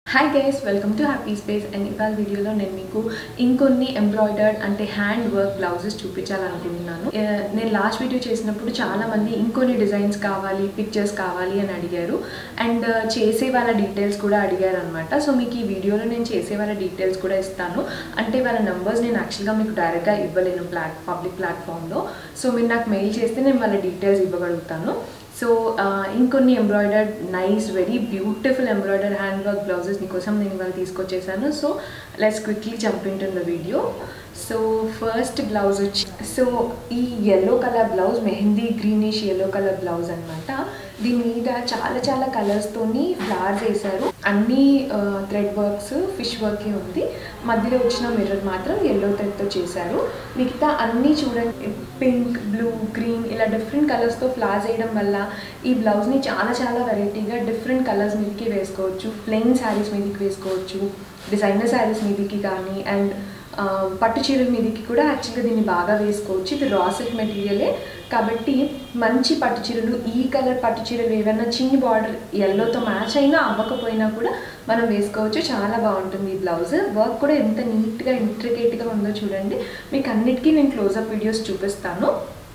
hi guys welcome to happy space and ఇవాళ వీడియోలో నేను మీకు ఇంకొన్ని ఎంబ్రాయిడర్డ్ అంటే హ్యాండ్ వర్క్ బ్లౌజెస్ చూపించాలనుకుంటున్నాను ఆ, నేను లాస్ట్ వీడియో చేసినప్పుడు చాలా మంది ఇంకొన్ని డిజైన్స్ కావాలి పిక్చర్స్ కావాలి అని అడిగారు అండ్ చేసే వాళ్ళ డీటెయిల్స్ కూడా అడిగారు అనమాట సో మీకు ఈ వీడియోలో నేను చేసే వాళ్ళ డీటెయిల్స్ కూడా ఇస్తాను అంటే వాళ్ళ నంబర్స్ నేను యాక్చువల్గా మీకు డైరెక్ట్గా ఇవ్వలేను ప్లాట్ పబ్లిక్ ప్లాట్ఫామ్లో సో మీరు నాకు మెయిల్ చేస్తే నేను వాళ్ళ డీటెయిల్స్ ఇవ్వగలుగుతాను సో ఇంకొన్ని embroidered nice very beautiful embroider hand work blouses మీకోసం నేను ఇవాళ తీసుకొచ్చేసాను so let's quickly jump in to the video so first blouse వచ్చి సో ఈ yellow colour blouse mehndi greenish yellow colour blouse అనమాట దీని మీద చాలా చాలా కలర్స్తోని ఫ్లవర్స్ వేశారు అన్ని థ్రెడ్ వర్క్స్ ఫిష్ వర్కే ఉంది మధ్యలో వచ్చిన మిర్రర్ మాత్రం ఎల్లో థ్రెడ్తో చేశారు మిగతా అన్నీ చూడండి పింక్ బ్లూ గ్రీన్ ఇలా డిఫరెంట్ కలర్స్తో ఫ్లవర్స్ వేయడం వల్ల ఈ బ్లౌజ్ని చాలా చాలా వెరైటీగా డిఫరెంట్ కలర్స్ మీదకి వేసుకోవచ్చు ప్లెయిన్ శారీస్ మీదకి వేసుకోవచ్చు డిజైనర్ శారీస్ మీదకి కానీ అండ్ ఆ, పట్టు చీరల మీదకి కూడా యాక్చువల్గా దీన్ని బాగా వేసుకోవచ్చు ఇది రా సిల్క్ మెటీరియలే కాబట్టి మంచి పట్టు చీరలు ఈ కలర్ పట్టు చీరలు ఏవైనా చిన్ని బార్డర్ ఎల్లోతో మ్యాచ్ అయినా అవ్వకపోయినా కూడా మనం వేసుకోవచ్చు చాలా బాగుంటుంది ఈ బ్లౌజ్ వర్క్ కూడా ఎంత నీట్గా ఇంట్రికేట్గా ఉందో చూడండి మీకు అన్నిటికీ నేను క్లోజప్ వీడియోస్ చూపిస్తాను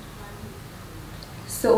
సో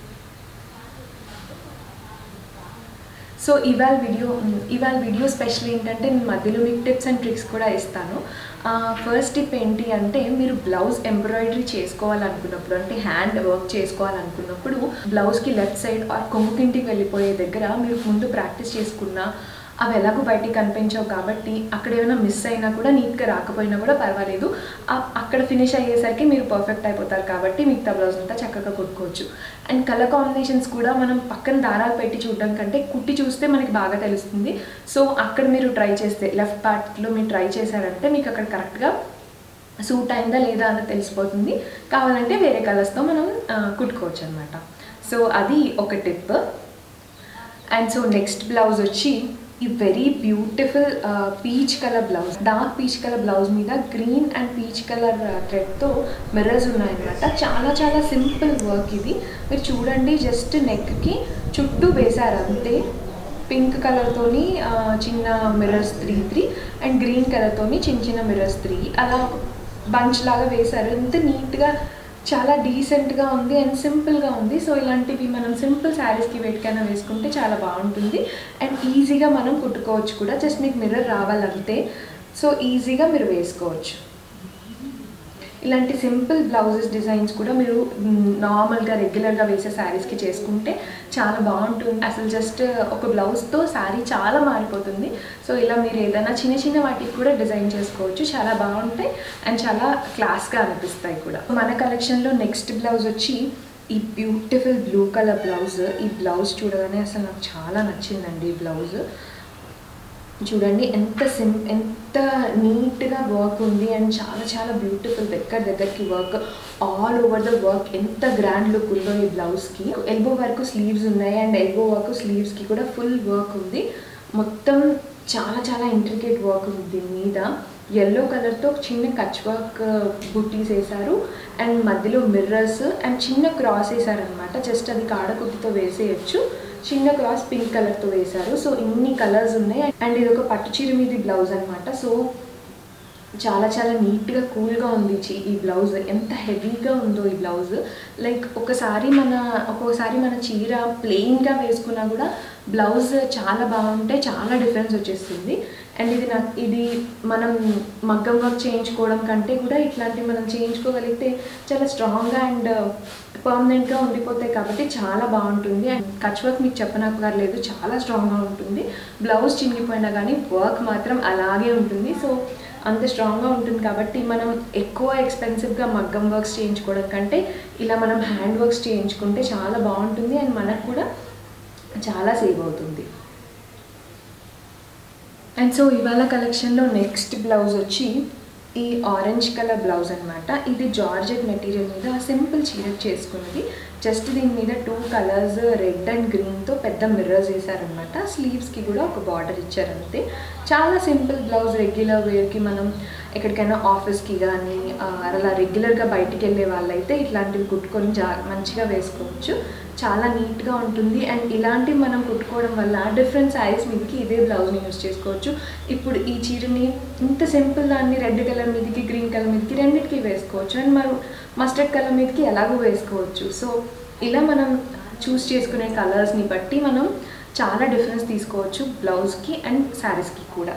సో ఇవాళ వీడియో ఇవాళ వీడియో స్పెషల్ ఏంటంటే నేను మధ్యలో మీకు టిప్స్ అండ్ ట్రిక్స్ కూడా ఇస్తాను ఫస్ట్ టిప్ ఏంటి అంటే మీరు బ్లౌజ్ ఎంబ్రాయిడరీ చేసుకోవాలనుకున్నప్పుడు అంటే హ్యాండ్ వర్క్ చేసుకోవాలనుకున్నప్పుడు బ్లౌజ్కి లెఫ్ట్ సైడ్ ఆర్ కొంగుకింటికి వెళ్ళిపోయే దగ్గర మీరు ముందు ప్రాక్టీస్ చేసుకున్న అవి ఎలాగో బయటికి కనిపించవు కాబట్టి అక్కడ ఏమైనా మిస్ అయినా కూడా నీట్గా రాకపోయినా కూడా పర్వాలేదు ఆ- అక్కడ ఫినిష్ అయ్యేసరికి మీరు పర్ఫెక్ట్ అయిపోతారు కాబట్టి మిగతా బ్లౌజ్ అంతా చక్కగా కుట్టుకోవచ్చు అండ్ కలర్ కాంబినేషన్స్ కూడా మనం పక్కన దారాలు పెట్టి చూడడం కంటే కుట్టి చూస్తే మనకి బాగా తెలుస్తుంది సో అక్కడ మీరు ట్రై చేస్తే లెఫ్ట్ పార్ట్లో మీరు ట్రై చేశారంటే మీకు అక్కడ కరెక్ట్గా సూట్ అయిందా లేదా అన్నది తెలిసిపోతుంది కావాలంటే వేరే కలర్స్తో మనం ఆ, కుట్టుకోవచ్చు అనమాట సో అది ఒక tip and so next blouse వచ్చి ఈ very beautiful peach colour blouse dark peach colour blouse మీద గ్రీన్ అండ్ పీచ్ కలర్ థ్రెడ్తో మిర్రర్స్ ఉన్నాయన్నమాట చాలా చాలా సింపుల్ వర్క్ ఇది మీరు చూడండి జస్ట్ నెక్కి చుట్టూ వేశారు అంతే పింక్ కలర్తోని చిన్న mirrors three three and green కలర్తోని చిన్న చిన్న మిర్రర్స్ త్రీ అలా బంచ్ లాగా వేశారు ఎంత నీట్గా చాలా డీసెంట్గా ఉంది అండ్ సింపుల్గా ఉంది సో ఇలాంటివి మనం సింపుల్ శారీస్కి వేటికైనా వేసుకుంటే చాలా బాగుంటుంది అండ్ ఈజీగా మనం కుట్టుకోవచ్చు కూడా జస్ట్ మీకు మిర్రర్ రావాలంతే సో ఈజీగా మీరు వేసుకోవచ్చు ఇలాంటి సింపుల్ బ్లౌజెస్ డిజైన్స్ కూడా మీరు నార్మల్గా రెగ్యులర్గా వేసే శారీస్కి చేసుకుంటే చాలా బాగుంటుంది అసలు జస్ట్ ఒక బ్లౌజ్తో శారీ చాలా మారిపోతుంది సో ఇలా మీరు ఏదైనా చిన్న చిన్న వాటికి కూడా డిజైన్ చేసుకోవచ్చు చాలా బాగుంటాయి అండ్ చాలా క్లాస్గా అనిపిస్తాయి కూడా మన కలెక్షన్లో నెక్స్ట్ బ్లౌజ్ వచ్చి ఈ బ్యూటిఫుల్ బ్లూ కలర్ బ్లౌజ్ ఈ బ్లౌజ్ చూడగానే అసలు నాకు చాలా నచ్చిందండి ఈ బ్లౌజ్ చూడండి ఎంత సిం ఎంత నీట్గా వర్క్ ఉంది అండ్ చాలా చాలా బ్యూటిఫుల్ దగ్గర దగ్గరికి work all over the work ఎంత గ్రాండ్ లుక్ ఉందో ఈ బ్లౌజ్కి ఎల్బో వరకు స్లీవ్స్ ఉన్నాయి అండ్ ఎల్బో వరకు స్లీవ్స్కి కూడా ఫుల్ వర్క్ ఉంది మొత్తం చాలా చాలా ఇంట్రికేట్ వర్క్ ఉంది దీని మీద ఎల్లో కలర్తో చిన్న కచ్ వర్క్ బుట్టీస్ వేశారు అండ్ మధ్యలో మిర్రర్స్ అండ్ చిన్న క్రాస్ వేసారనమాట జస్ట్ అది కాడకుట్టుతో వేసేయచ్చు చిన్న క్రాస్ పింక్ కలర్తో వేశారు సో ఇన్ని కలర్స్ ఉన్నాయి అండ్ ఇది ఒక పట్టు చీర మీది బ్లౌజ్ అనమాట సో చాలా చాలా నీట్గా కూల్గా ఉంది చి- ఈ బ్లౌజ్ ఎంత హెవీగా ఉందో ఈ బ్లౌజ్ లైక్ ఒకసారి మన ఒక్కొక్కసారి మన చీర ప్లెయిన్గా వేసుకున్నా కూడా బ్లౌజ్ చాలా బాగుంటే చాలా డిఫరెన్స్ వచ్చేస్తుంది అండ్ ఇది నాకు ఇది మనం మగ్గం వర్క్ చేయించుకోవడం కంటే కూడా ఇట్లాంటివి మనం చేయించుకోగలిగితే చాలా స్ట్రాంగ్గా అండ్ పర్మనెంట్గా ఉండిపోతాయి కాబట్టి చాలా బాగుంటుంది అండ్ కచ్ వర్క్ మీకు చెప్పనక్కర్లేదు చాలా స్ట్రాంగ్గా ఉంటుంది బ్లౌజ్ చినిగిపోయినా కానీ వర్క్ మాత్రం అలాగే ఉంటుంది సో అంత స్ట్రాంగ్గా ఉంటుంది కాబట్టి మనం ఎక్కువ ఎక్స్పెన్సివ్గా మగ్గం వర్క్స్ చేయించుకోవడం కంటే ఇలా మనం హ్యాండ్ వర్క్స్ చేయించుకుంటే చాలా బాగుంటుంది అండ్ మనకు కూడా చాలా సేవ్ అవుతుంది అండ్ సో ఇవాళ కలెక్షన్లో నెక్స్ట్ బ్లౌజ్ వచ్చి ఈ ఆరెంజ్ కలర్ బ్లౌజ్ అనమాట ఇది జార్జెట్ మెటీరియల్ మీద సింపుల్ చీర చేసుకున్నది జస్ట్ దీని మీద టూ కలర్స్ రెడ్ అండ్ గ్రీన్తో పెద్ద మిర్రర్స్ వేసారనమాట స్లీవ్స్కి కూడా ఒక బార్డర్ ఇచ్చారు అంతే చాలా సింపుల్ బ్లౌజ్ రెగ్యులర్ వేర్కి మనం ఎక్కడికైనా ఆఫీస్కి కానీ అలా రెగ్యులర్గా బయటికి వెళ్ళే వాళ్ళైతే ఇట్లాంటివి కుట్టుకొని జా మంచిగా వేసుకోవచ్చు చాలా నీట్గా ఉంటుంది అండ్ ఇలాంటివి మనం కుట్టుకోవడం వల్ల డిఫరెంట్ శారీస్ మీదకి ఇదే బ్లౌజ్ని యూస్ చేసుకోవచ్చు ఇప్పుడు ఈ చీరని ఇంత సింపుల్ దాన్ని రెడ్ కలర్ మీదకి గ్రీన్ కలర్ మీదకి రెండింటికి వేసుకోవచ్చు అండ్ మనం మస్టర్డ్ కలర్ మీదకి ఎలాగో వేసుకోవచ్చు సో ఇలా మనం చూస్ చేసుకునే కలర్స్ని బట్టి మనం చాలా డిఫరెన్స్ తీసుకోవచ్చు బ్లౌజ్కి అండ్ శారీస్కి కూడా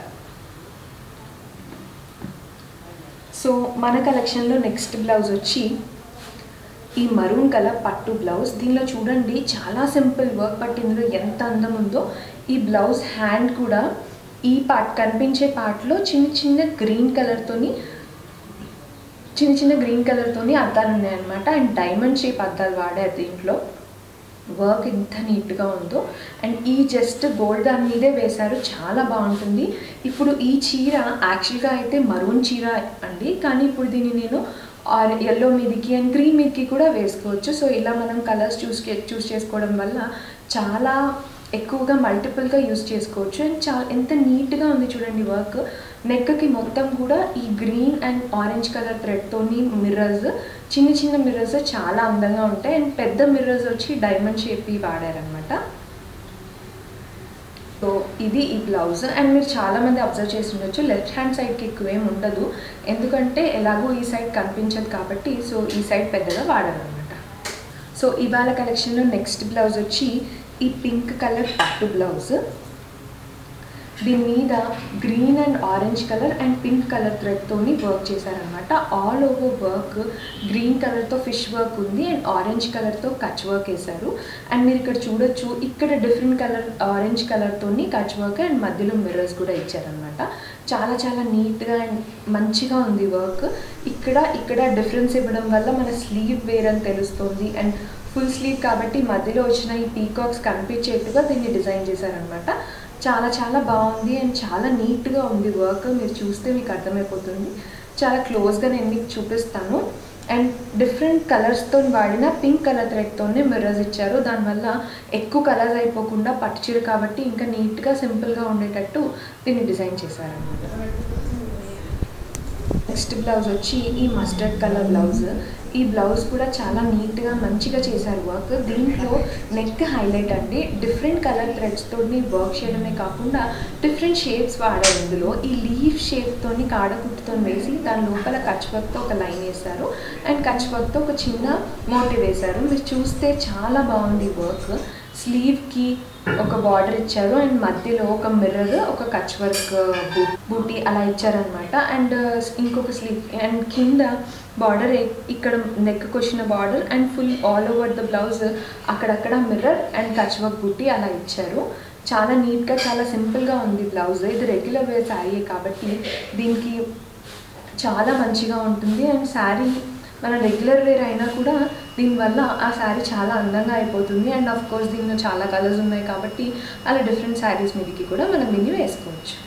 సో మన కలెక్షన్లో నెక్స్ట్ బ్లౌజ్ వచ్చి ఈ మరూన్ కలర్ పట్టు బ్లౌజ్ దీనిలో చూడండి చాలా సింపుల్ వర్క్ బట్ ఇందులో ఎంత అందం ఉందో ఈ బ్లౌజ్ హ్యాండ్ కూడా ఈ పార్ట్ కనిపించే పార్ట్లో చిన్న చిన్న గ్రీన్ కలర్తోని చిన్న చిన్న గ్రీన్ కలర్తోని అద్దాలు ఉన్నాయన్నమాట అండ్ డైమండ్ షేప్ అద్దాలు వాడారు దీంట్లో వర్క్ ఎంత నీట్గా ఉందో అండ్ ఈ జస్ట్ గోల్డ్ దాని మీదే వేశారు చాలా బాగుంటుంది ఇప్పుడు ఈ చీర యాక్చువల్గా అయితే మరూన్ చీర అండి కానీ ఇప్పుడు దీన్ని నేను ఆర్ ఎల్లో మీదకి అండ్ గ్రీన్ మీదకి కూడా వేసుకోవచ్చు సో ఇలా మనం కలర్స్ చూస్ చూస్ చేసుకోవడం వల్ల చాలా ఎక్కువగా మల్టిపుల్గా యూస్ చేసుకోవచ్చు అండ్ చా ఎంత నీట్గా ఉంది చూడండి వర్క్ నెక్కి మొత్తం కూడా ఈ గ్రీన్ అండ్ ఆరెంజ్ కలర్ థ్రెడ్తోని మిర్రర్స్ చిన్న చిన్న మిర్రర్స్ చాలా అందంగా ఉంటాయి అండ్ పెద్ద మిర్రర్స్ వచ్చి డైమండ్ షేప్ వాడారనమాట సో ఇది ఈ బ్లౌజ్ అండ్ మీరు చాలామంది అబ్జర్వ్ చేసి ఉండొచ్చు లెఫ్ట్ హ్యాండ్ సైడ్కి ఎక్కువ ఏమి ఉండదు ఎందుకంటే ఎలాగో ఈ సైడ్ కనిపించదు కాబట్టి సో ఈ సైడ్ పెద్దగా వాడారనమాట సో ఇవాళ కలెక్షన్లో నెక్స్ట్ బ్లౌజ్ వచ్చి ఈ పింక్ కలర్ పట్టు బ్లౌజ్ దీని మీద green and orange colour and pink colour థ్రెడ్తోని వర్క్ చేశారనమాట ఆల్ ఓవర్ వర్క్ గ్రీన్ కలర్తో ఫిష్ వర్క్ ఉంది అండ్ ఆరెంజ్ కలర్తో కచ్ వర్క్ వేశారు అండ్ మీరు ఇక్కడ చూడొచ్చు ఇక్కడ డిఫరెంట్ కలర్ ఆరెంజ్ కలర్తోని కచ్ వర్క్ అండ్ మధ్యలో మిర్రర్స్ కూడా ఇచ్చారనమాట చాలా చాలా నీట్గా అండ్ మంచిగా ఉంది వర్క్ ఇక్కడ ఇక్కడ డిఫరెన్స్ ఇవ్వడం వల్ల మన స్లీవ్ వేర్ అని తెలుస్తుంది అండ్ ఫుల్ స్లీవ్ కాబట్టి మధ్యలో వచ్చిన ఈ పీకాక్స్ కనిపించేట్టుగా దీన్ని డిజైన్ చేశారనమాట చాలా చాలా బాగుంది అండ్ చాలా నీట్గా ఉంది వర్క్ మీరు చూస్తే మీకు అర్థమైపోతుంది చాలా క్లోజ్గా నేను మీకు చూపిస్తాను అండ్ డిఫరెంట్ కలర్స్తో వాడిన పింక్ కలర్ థ్రెడ్తోనే మిర్రర్స్ ఇచ్చారు దానివల్ల ఎక్కువ కలర్స్ అయిపోకుండా పట్టు చీర కాబట్టి ఇంకా నీట్గా సింపుల్గా ఉండేటట్టు దీన్ని డిజైన్ చేశారనమాట నెక్స్ట్ బ్లౌజ్ వచ్చి ఈ మస్టర్డ్ కలర్ బ్లౌజ్ ఈ బ్లౌజ్ కూడా చాలా నీట్గా మంచిగా చేశారు వర్క్ దీంట్లో నెక్ హైలైట్ అండి డిఫరెంట్ కలర్ థ్రెడ్స్తో వర్క్ చేయడమే కాకుండా డిఫరెంట్ షేప్స్ వాడారు ఇందులో ఈ లీఫ్ షేప్తోని కాడకుట్టుతో వేసి దాని లోపల కచ్ వర్క్తో ఒక లైన్ వేశారు అండ్ కచ్ వర్క్తో ఒక చిన్న మోటివ్ వేశారు మీరు చూస్తే చాలా బాగుంది వర్క్ స్లీవ్కి ఒక బార్డర్ ఇచ్చారు అండ్ మధ్యలో ఒక మిర్రర్ ఒక కచ్ వర్క్ బూటీ అలా ఇచ్చారనమాట అండ్ ఇంకొక స్లీవ్ అండ్ కింద బార్డర్ ఇక్కడ నెక్ వచ్చిన border and full all over the blouse అక్కడక్కడ మిర్రర్ అండ్ కచ్ వర్క్ బూటీ అలా ఇచ్చారు చాలా నీట్గా చాలా సింపుల్గా ఉంది బ్లౌజ్ ఇది రెగ్యులర్ వేర్ శారీ కాబట్టి దీనికి చాలా మంచిగా ఉంటుంది అండ్ శారీ మన రెగ్యులర్ వేర్ అయినా కూడా దీనివల్ల ఆ శారీ చాలా అందంగా అయిపోతుంది అండ్ ఆఫ్ కోర్స్ దీనిలో చాలా కలర్స్ ఉన్నాయి కాబట్టి అలా డిఫరెంట్ శారీస్ మీదకి కూడా మనం దీన్ని వేసుకోవచ్చు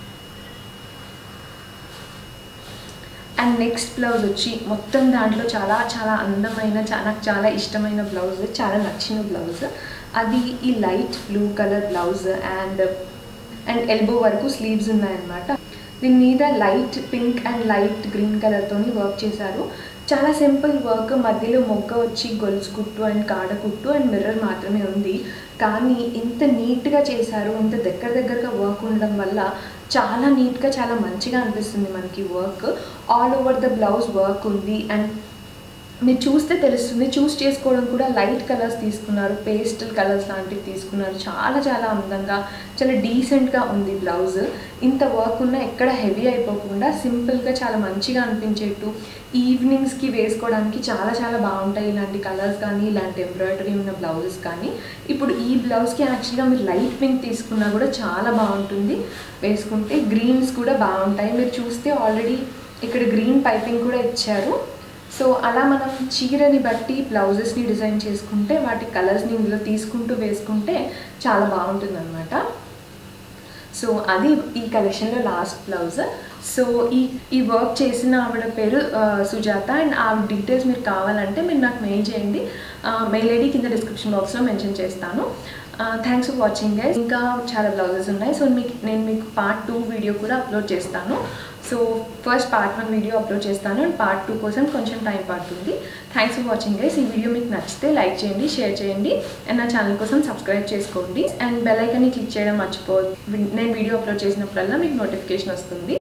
అండ్ నెక్స్ట్ బ్లౌజ్ వచ్చి మొత్తం దాంట్లో చాలా చాలా అందమైన చా- నాకు చాలా ఇష్టమైన బ్లౌజ్ చాలా నచ్చిన బ్లౌజ్ అది ఈ light blue colour blouse and and elbow వరకు స్లీవ్స్ ఉన్నాయన్నమాట దీని మీద light pink and light green కలర్తోని వర్క్ చేశారు చాలా సింపుల్ వర్క్ మధ్యలో మొగ్గ వచ్చి గొలుసు కుట్టు అండ్ కాడ కుట్టు అండ్ మిర్రర్ మాత్రమే ఉంది కానీ ఇంత నీట్గా చేశారు ఇంత దగ్గర దగ్గరగా వర్క్ ఉండడం వల్ల చాలా నీట్గా చాలా మంచిగా అనిపిస్తుంది మనకి work all over the blouse work ఉంది అండ్ మీరు చూస్తే తెలుస్తుంది చూస్ చేసుకోవడం కూడా లైట్ కలర్స్ తీసుకున్నారు పేస్టల్ కలర్స్ లాంటివి తీసుకున్నారు చాలా చాలా అందంగా చాలా డీసెంట్గా ఉంది బ్లౌజ్ ఇంత వర్క్ ఉన్న ఎక్కడ హెవీ అయిపోకుండా సింపుల్గా చాలా మంచిగా అనిపించేట్టు ఈవినింగ్స్కి వేసుకోవడానికి చాలా చాలా బాగుంటాయి ఇలాంటి కలర్స్ కానీ ఇలాంటి ఎంబ్రాయిడరీ ఉన్న బ్లౌజెస్ కానీ ఇప్పుడు ఈ బ్లౌజ్కి యాక్చువల్గా మీరు లైట్ పింక్ తీసుకున్నా కూడా చాలా బాగుంటుంది వేసుకుంటే గ్రీన్స్ కూడా బాగుంటాయి మీరు చూస్తే ఆల్రెడీ ఇక్కడ గ్రీన్ పైపింగ్ కూడా ఇచ్చారు సో అలా మనం చీరని బట్టి బ్లౌజెస్ని డిజైన్ చేసుకుంటే వాటి కలర్స్ని ఇందులో తీసుకుంటూ వేసుకుంటే చాలా బాగుంటుంది అనమాట సో అది ఈ కలెక్షన్లో లాస్ట్ బ్లౌజ్ సో ఈ ఈ వర్క్ చేసిన ఆవిడ పేరు ఆ, సుజాత అండ్ ఆవిడ డీటెయిల్స్ మీరు కావాలంటే మీరు నాకు మెయిల్ చేయండి మెయిల్ ఐడి కింద డిస్క్రిప్షన్ బాక్స్లో మెన్షన్ చేస్తాను థ్యాంక్స్ ఫర్ వాచింగ్ గైస్ ఇంకా చాలా బ్లౌజెస్ ఉన్నాయి సో మీకు నేను మీకు పార్ట్ టూ వీడియో కూడా అప్లోడ్ చేస్తాను so first part one video upload చేస్తాను అండ్ పార్ట్ టూ కోసం కొంచెం టైం పడుతుంది థ్యాంక్స్ ఫర్ వాచింగ్ గైస్ ఈ వీడియో మీకు నచ్చితే లైక్ చేయండి షేర్ చేయండి అండ్ నా ఛానల్ కోసం సబ్స్క్రైబ్ చేసుకోండి అండ్ బెల్ ఐకన్ని క్లిక్ చేయడం మర్చిపో నేను వీడియో అప్లోడ్ చేసినప్పుడల్లా మీకు నోటిఫికేషన్ వస్తుంది